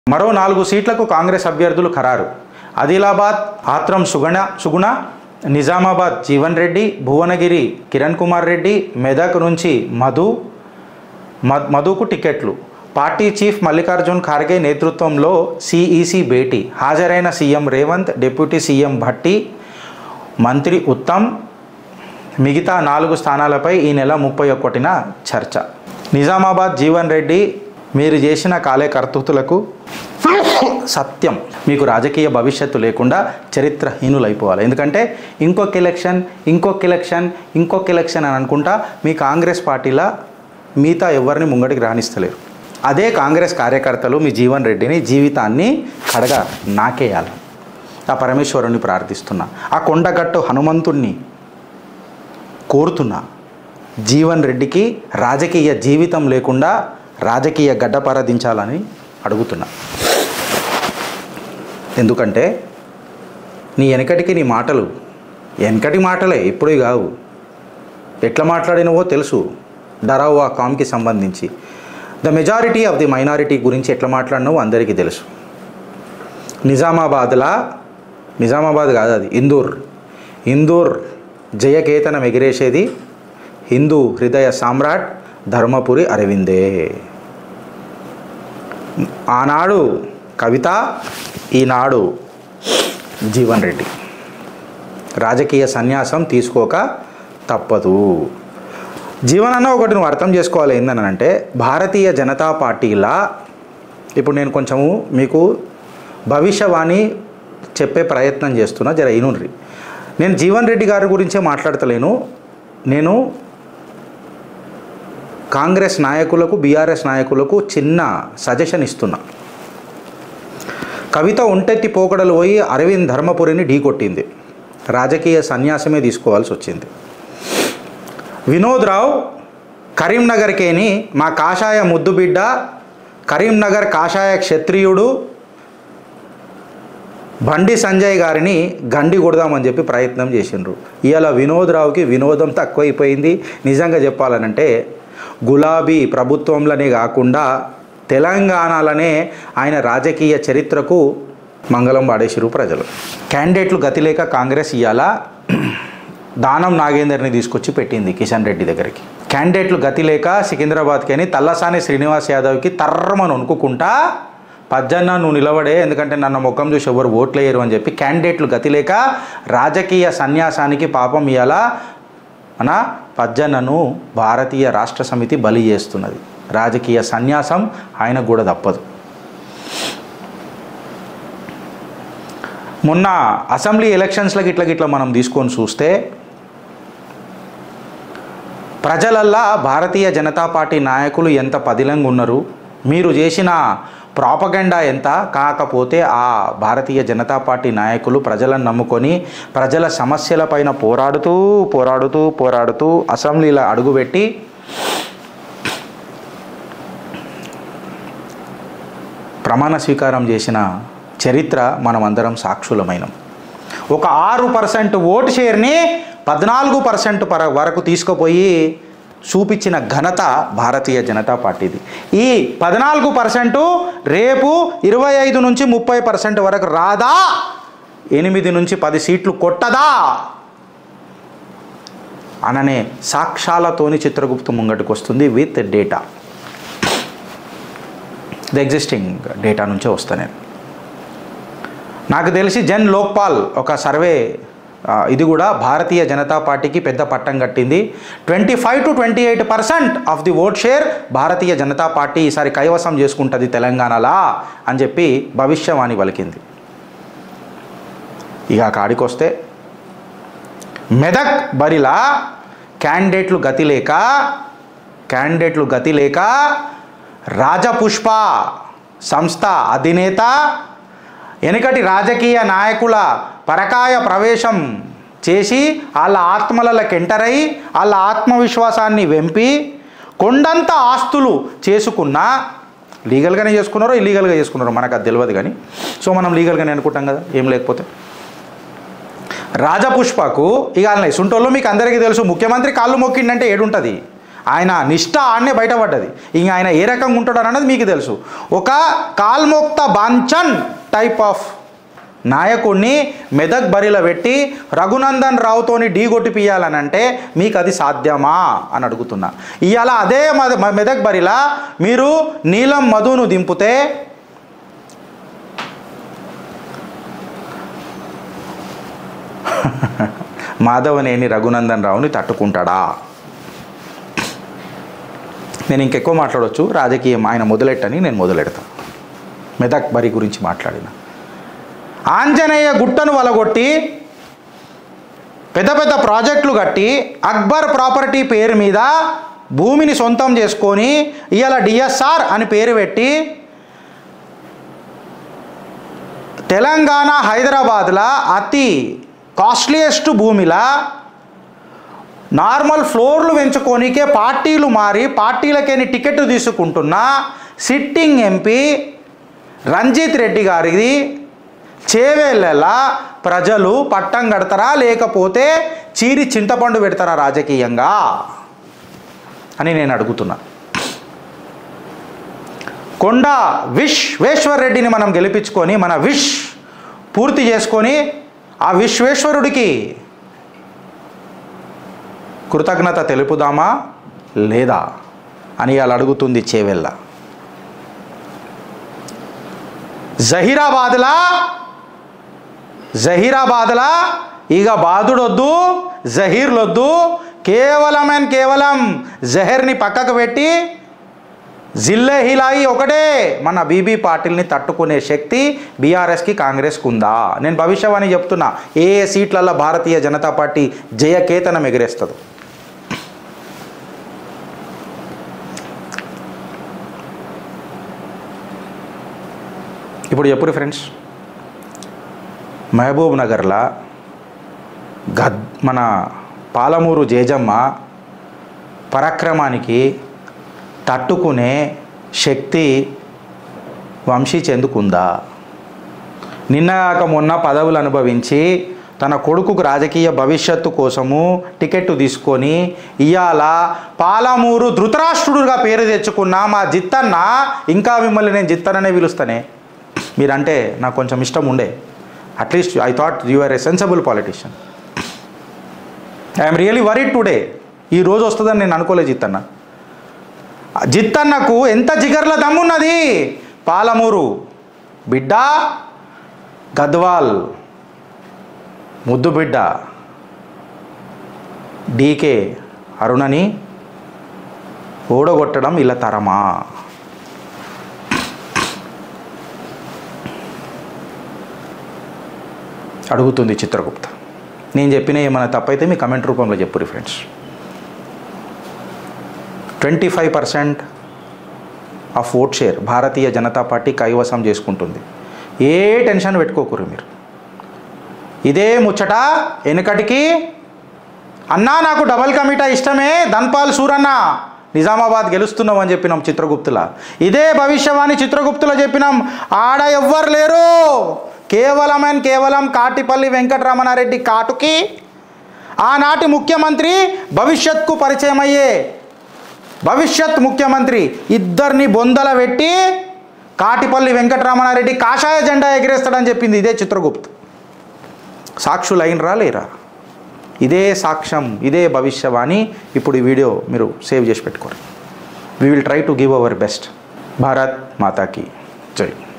మరో నాలుగు సీట్లకు కాంగ్రెస్ అభ్యర్థులు ఖరారు ఆదిలాబాద్ ఆత్రం సుగణ సుగుణ నిజామాబాద్ జీవన్ రెడ్డి భువనగిరి కిరణ్ కుమార్ రెడ్డి మెదక్ నుంచి మధు మద్- మధుకు టికెట్లు పార్టీ చీఫ్ మల్లికార్జున్ ఖార్గే నేతృత్వంలో సిఈసి భేటీ హాజరైన CM Revanth deputy CM Bhatti మంత్రి ఉత్తమ్ మిగతా నాలుగు స్థానాలపై ఈ నెల ముప్పై ఒకటిన చర్చ నిజామాబాద్ జీవన్ రెడ్డి మీరు చేసిన కార్యకర్తృతులకు సత్యం మీకు రాజకీయ భవిష్యత్తు లేకుండా చరిత్రహీనులైపోవాలి ఎందుకంటే ఇంకొక ఎలక్షన్ ఇంకొక ఎలక్షన్ ఇంకొక ఎలక్షన్ అని అనుకుంటా మీ కాంగ్రెస్ పార్టీలా మిగతా ఎవరిని ముంగటికి రాణిస్తలేరు అదే కాంగ్రెస్ కార్యకర్తలు మీ జీవన్ రెడ్డిని జీవితాన్ని కడగా నాకేయాలి ఆ పరమేశ్వరుని ప్రార్థిస్తున్నా ఆ కొండగట్టు హనుమంతుణ్ణి కోరుతున్నా జీవన్ రెడ్డికి రాజకీయ జీవితం లేకుండా రాజకీయ గడ్డపారదించాలని అడుగుతున్నా ఎందుకంటే నీ వెనకటికి నీ మాటలు వెనకటి మాటలే ఇప్పుడు కావు ఎట్లా మాట్లాడినవో తెలుసు డరావా కామ్కి సంబంధించి the majority of the minority గురించి ఎట్లా మాట్లాడినవో అందరికీ తెలుసు నిజామాబాద్లా నిజామాబాద్ కాదు అది ఇందూర్ ఇందూర్ జయకేతనం ఎగిరేసేది హిందూ హృదయ సామ్రాట్ ధర్మపురి అరవిందే ఆనాడు కవిత ఈనాడు జీవన్ రెడ్డి రాజకీయ సన్యాసం తీసుకోక తప్పదు జీవనన్న ఒకటి నువ్వు అర్థం చేసుకోవాలి ఏందని అంటే భారతీయ జనతా పార్టీలా ఇప్పుడు నేను కొంచెము మీకు భవిష్యవాణి చెప్పే ప్రయత్నం చేస్తున్నా జర ఇనుండ్రి నేను జీవన్ రెడ్డి గారి గురించే మాట్లాడతలేను నేను కాంగ్రెస్ నాయకులకు బీఆర్ఎస్ నాయకులకు చిన్న సజెషన్ ఇస్తున్నా కవిత ఒంటెత్తి పోకడలు పోయి అరవింద్ ధర్మపురిని ఢీకొట్టింది రాజకీయ సన్యాసమే తీసుకోవాల్సి వచ్చింది వినోద్ రావు కరీంనగర్కేని మా కాషాయ ముద్దుబిడ్డ కరీంనగర్ కాషాయ క్షత్రియుడు బండి సంజయ్ గారిని గండి కొడదామని చెప్పి ప్రయత్నం చేసిండ్రు ఇవాళ వినోద్ రావుకి వినోదం తక్కువైపోయింది నిజంగా చెప్పాలనంటే గులాబీ ప్రభుత్వంలోనే కాకుండా తెలంగాణలోనే ఆయన రాజకీయ చరిత్రకు మంగళం పాడేసిరు ప్రజలు క్యాండిడేట్లు గతి లేక కాంగ్రెస్ ఇవాళ దానం నాగేందర్ని తీసుకొచ్చి పెట్టింది కిషన్ రెడ్డి దగ్గరికి క్యాండిడేట్లు గతి లేక సికింద్రాబాద్కి అని తల్లసాని శ్రీనివాస్ యాదవ్కి తర్రమని వణుకుకుంటా పజ్జన్న నువ్వు నిలబడే ఎందుకంటే నన్ను ముఖం చూసి ఎవరు ఓట్లేయరు అని చెప్పి క్యాండిడేట్లు గతి లేక రాజకీయ సన్యాసానికి పాపం ఇవాళ మన పజ్జన్నను భారతీయ రాష్ట్ర సమితి బలి చేస్తున్నది రాజకీయ సన్యాసం ఆయనకు కూడా తప్పదు మొన్న అసెంబ్లీ ఎలక్షన్స్లకి ఇట్లా గిట్లా మనం తీసుకొని చూస్తే ప్రజలల్లా భారతీయ జనతా పార్టీ నాయకులు ఎంత పదిలంగా ఉన్నారు మీరు చేసిన ప్రాపగండా ఎంత కాకపోతే ఆ భారతీయ జనతా పార్టీ నాయకులు ప్రజలను నమ్ముకొని ప్రజల సమస్యలపైన పోరాడుతూ పోరాడుతూ పోరాడుతూ అసెంబ్లీలో అడుగుపెట్టి ప్రమాణ స్వీకారం చేసిన చరిత్ర మనమందరం సాక్షులమైనం ఒక ఆరు పర్సెంట్ ఓటు షేర్ని పద్నాలుగు పర్సెంట్ పర వరకు తీసుకుపోయి చూపించిన ఘనత భారతీయ జనతా పార్టీది ఈ పద్నాలుగు పర్సెంటు రేపు ఇరవై ఐదు నుంచి ముప్పై పర్సెంట్ వరకు రాదా ఎనిమిది నుంచి పది సీట్లు కొట్టదా అననే సాక్ష్యాలతోని చిత్రగుప్త ముంగటికి వస్తుంది with data the existing data నుంచే వస్తా నేను నాకు తెలిసి జన్ లోక్పాల్ ఒక సర్వే ఆ, ఇది కూడా భారతీయ జనతా పార్టీకి పెద్ద పట్టం కట్టింది twenty five to twenty eight percent of the vote share Bharatiya Janata party ఈసారి కైవసం చేసుకుంటుంది తెలంగాణలా అని చెప్పి భవిష్యవాణి పలికింది ఇక కాడికి వస్తే మెదక్ బరిలా క్యాండిడేట్లు గతి లేక క్యాండిడేట్లు గతి లేక రాజపుష్ప సంస్థ అధినేత వెనుకటి రాజకీయ నాయకుల పరకాయ ప్రవేశం చేసి వాళ్ళ ఆత్మలకి ఎంటర్ అయి వాళ్ళ ఆత్మవిశ్వాసాన్ని వెంపి కొండంత ఆస్తులు చేసుకున్న లీగల్గానే చేసుకున్నారో ఇల్లీగల్గా చేసుకున్నారో మనకు అది తెలియదు కానీ సో మనం లీగల్గానే అనుకుంటాం కదా ఏం లేకపోతే రాజపుష్పకు ఇక అలా సుంటోళ్ళు మీకు అందరికీ తెలుసు ముఖ్యమంత్రి కాళ్ళు మొక్కిండంటే ఏడుంటుంది ఆయన నిష్ఠ ఆడనే బయటపడ్డది ఇంక ఆయన ఏ రకంగా ఉంటాడు అన్నది మీకు తెలుసు ఒక కాల్మోక్త బాంచన్ టైప్ ఆఫ్ నాయకుడిని మెదక్ బరిలో పెట్టి రఘునందన్ రావుతోని ఢీగొట్టిపియాలని అంటే మీకు అది సాధ్యమా అని అడుగుతున్నా ఇవాళ అదే మద- మ- మెదక్ బరిలా మీరు నీలం మధును దింపితే మాధవనేని రఘునందన్ రావుని తట్టుకుంటాడా నేను ఇంకెక్కువ మాట్లాడవచ్చు రాజకీయం ఆయన మొదలెట్టని నేను మొదలెడతాను మెదక్ బరి గురించి మాట్లాడిన ఆంజనేయ గుట్టను వలగొట్టి పెద్ద పెద్ద ప్రాజెక్టులు కట్టి అక్బర్ ప్రాపర్టీ పేరు మీద భూమిని సొంతం చేసుకొని ఇవాళ డిఎస్ఆర్ అని పేరు పెట్టి తెలంగాణ హైదరాబాద్లో అతి కాస్ట్లీయెస్ట్ భూమిలా నార్మల్ ఫ్లోర్లు పెంచుకోనికే పార్టీలు మారి పార్టీలకేని టికెట్ తీసుకుంటున్న సిట్టింగ్ ఎంపీ రంజిత్ రెడ్డి గారిది చేవేళ్ళలా ప్రజలు పట్టం కడతారా లేకపోతే చీరి చింతపండు పెడతారా రాజకీయంగా అని నేను అడుగుతున్నా కొండ విశ్వేశ్వర్ రెడ్డిని మనం గెలిపించుకొని మన విష్ పూర్తి చేసుకొని ఆ విశ్వేశ్వరుడికి కృతజ్ఞత తెలుపుదామా లేదా అని అలా అడుగుతుంది చేవెళ్ళ జహీరాబాద్లా జహీరాబాద్లా ఇక బాదుడొద్దు జహీర్లొద్దు కేవలం అండ్ కేవలం జహర్ని పక్కకు పెట్టి జిల్లే హిలాయి ఒకటే మన బీబీ పాటిల్ని తట్టుకునే శక్తి బీఆర్ఎస్కి కాంగ్రెస్కి ఉందా నేను భవిష్యవాణి చెప్తున్నా ఏ ఏ సీట్లలో భారతీయ జనతా పార్టీ జయకేతనం ఎగిరేస్తుంది ఇప్పుడు చెప్పురు ఫ్రెండ్స్ మహబూబ్ నగర్లో గద్ మన పాలమూరు జేజమ్మ పరాక్రమానికి తట్టుకునే శక్తి వంశీ చెందుకుందా నిన్నగాక మొన్న పదవులు అనుభవించి తన కొడుకుకు రాజకీయ భవిష్యత్తు కోసము టికెట్ తీసుకొని ఇవాళ పాలమూరు ధృతరాష్ట్రుడుగా పేరు తెచ్చుకున్న మా జిత్తన్న ఇంకా మిమ్మల్ని నేను జిత్తననే పిలుస్తానే మీరంటే నాకు కొంచెం ఇష్టం ఉండే at least I thought you are a sensible politician I'm really worried today ఈ రోజు వస్తుందని నేను అనుకోలేదు జిత్తన్న జిత్తన్నకు ఎంత జిగర్ల దమ్మున్నది పాలమూరు బిడ్డ గద్వాల్ ముద్దు బిడ్డ డీకే అరుణని ఓడగొట్టడం ఇలా తరమా అడుగుతుంది చిత్రగుప్త నేను చెప్పిన ఏమైనా తప్పైతే మీ కమెంట్ రూపంలో చెప్పురి friends twenty five percent of vote share Bharatiya Janata Party కైవసం చేసుకుంటుంది ఏ టెన్షన్ పెట్టుకోకూరు మీరు ఇదే ముచ్చట వెనుకటికి అన్నా నాకు డబల్ కమిటా ఇష్టమే ధన్పాల్ సూరన్న నిజామాబాద్ గెలుస్తున్నాం అని చెప్పినాం చిత్రగుప్తుల ఇదే భవిష్యవాణి చిత్రగుప్తుల చెప్పినాం ఆడ ఎవ్వరు లేరు కేవలం అండ్ కేవలం కాటిపల్లి వెంకటరమణారెడ్డి కాటుకి ఆనాటి ముఖ్యమంత్రి భవిష్యత్కు పరిచయం అయ్యే భవిష్యత్ ముఖ్యమంత్రి ఇద్దరిని బొందల పెట్టి కాటిపల్లి వెంకటరమణారెడ్డి కాషాయ జెండా ఎగిరేస్తాడని చెప్పింది ఇదే చిత్రగుప్త్ సాక్షులు అయినరా లేరా ఇదే సాక్ష్యం ఇదే భవిష్యవాణి ఇప్పుడు ఈ వీడియో మీరు సేవ్ చేసి పెట్టుకోరు we will try to give our best Bharat మాతాకి జై